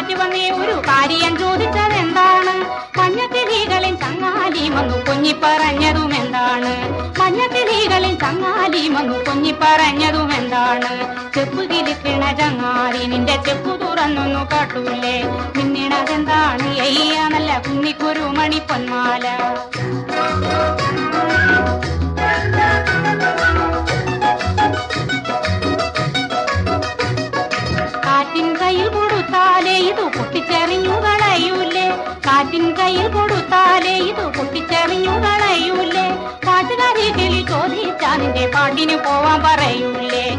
എണീറ്റ് വന്നേ ഒരു കാര്യം ചോദിച്ചത് എന്താണ് മഞ്ഞക്കിളികളിൽ ചങ്ങാലി വന്നു കുഞ്ഞി പറഞ്ഞതും എന്താണ് മഞ്ഞക്കിളികളിൽ ചങ്ങാലി വന്നു കുഞ്ഞി പറഞ്ഞതും എന്താണ് ചെപ്പ് കിളിക്കണ ചങ്ങാലി നിന്റെ ചെപ്പു തുറന്നൊന്നു കാട്ടൂലേ മിന്നിണതെന്താണ് അയ്യ നല്ല കുന്നിക്കുരു മണി പൊന്മാല കാറ്റിൻ കയ്യിൽ കൊടുത്താലേ ഇത് പൊട്ടിച്ചെറിഞ്ഞു കളയൂലേ കാറ്റിൻ കയ്യിൽ കൊടുത്താലേ ഇത് പൊട്ടിച്ചെറിഞ്ഞു കളയൂലേ പാട്ടുകാരി കിളി ചോദിച്ചാ നിന്റെ പാട്ടിന് പോവാൻ പറയൂലേ